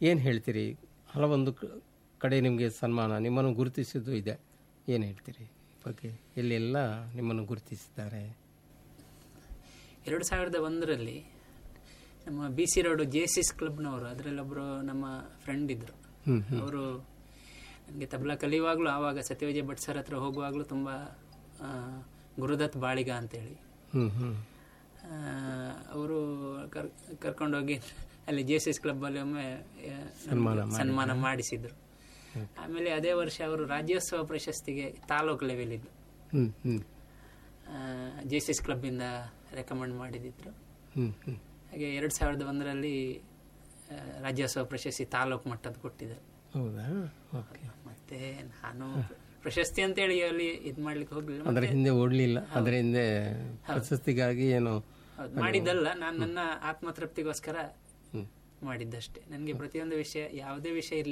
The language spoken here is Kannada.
ಏನು ಹೇಳ್ತೀರಿ ಹಲವೊಂದು ಕ- ಕಡೆ ನಿಮಗೆ ಸನ್ಮಾನ ನಿಮ್ಮನ್ನು ಗುರುತಿಸಿದ್ದು ಇದೆ ಏನು ಹೇಳ್ತೀರಿ ಈ ಬಗ್ಗೆ ಎಲ್ಲೆಲ್ಲ ನಿಮ್ಮನ್ನು ಗುರುತಿಸಿದ್ದಾರೆ ಎರಡು ಸಾವಿರದ ಒಂದರಲ್ಲಿ ನಮ್ಮ B C road J C S ಕ್ಲಬ್ನವರು ಅದರಲ್ಲೊಬ್ಬರು ನಮ್ಮ ಫ್ರೆಂಡ್ ಇದ್ದರು ಹ್ಮ್, ಅವರು ನನಗೆ ತಬಲಾ ಕಲಿಯುವಾಗಲೂ ಆವಾಗ ಸತ್ಯವಿಜಯ ಭಟ್ ಸರ್ ಹತ್ರ ಹೋಗುವಾಗಲೂ ತುಂಬ ಆ, ಗುರುದತ್ ಬಾಳಿಗ ಅಂತೇಳಿ ಹ್ಞೂ ಹ್ಞೂ ಅವರು ಕರ್ ಕರ್ಕೊಂಡೋಗಿ ಅಲ್ಲಿ ಜೆ ಸಿ ಎಸ್ ಕ್ಲಬ್ಬಲ್ಲಿ ಒಮ್ಮೆ ಆ, ಸನ್ಮಾನ ನಮ್ಗೆ ಸನ್ಮಾನ ಮಾಡಿಸಿದ್ರು ಆಮೇಲೆ ಅದೇ ವರ್ಷ ಅವರು ರಾಜ್ಯೋತ್ಸವ ಪ್ರಶಸ್ತಿಗೆ ತಾಲೂಕು ಲೆವೆಲ್ ಇದ್ದು ಹ್ಞೂ ಹ್ಞೂ ಜೆ ಸಿ ಎಸ್ ಕ್ಲಬ್ಬಿಂದ ರೆಕಮೆಂಡ್ ಮಾಡಿದ್ರು ಹ್ಞೂ ಹ್ಞೂ ಹಾಗೆ ಎರಡು ಸಾವಿರದ ಒಂದರಲ್ಲಿ ಆ, ರಾಜ್ಯೋತ್ಸವ ಪ್ರಶಸ್ತಿ ತಾಲೂಕು ಮಟ್ಟದ ಕೊಟ್ಟಿದ್ದಾರೆ ಹೌದಾ ಓಕೆ ಮತ್ತೆ ನಾನು ಪ್ರಶಸ್ತಿ ಅಂತೇಳಿ ಅಲ್ಲಿ ಇದು ಮಾಡ್ಲಿಕ್ಕೆ ಹೋಗ್ಲಿಲ್ಲ ಅದರ ಹಿಂದೆ ಓಡಲಿಲ್ಲ ಅದರ ಹಿಂದೆ ಪ್ರಶಸ್ತಿಗಾಗಿ ಏನು ಹೌದು, ಮಾಡಿದ್ದಲ್ಲ ನಾನು ನನ್ನ ಆತ್ಮತೃಪ್ತಿಗೋಸ್ಕರ ಹ್ಮ್. ಮಾಡಿದ್ದಷ್ಟೇ ನನಗೆ ಪ್ರತಿಯೊಂದು ವಿಷಯ ಯಾವುದೇ ವಿಷಯ ಇರಲಿ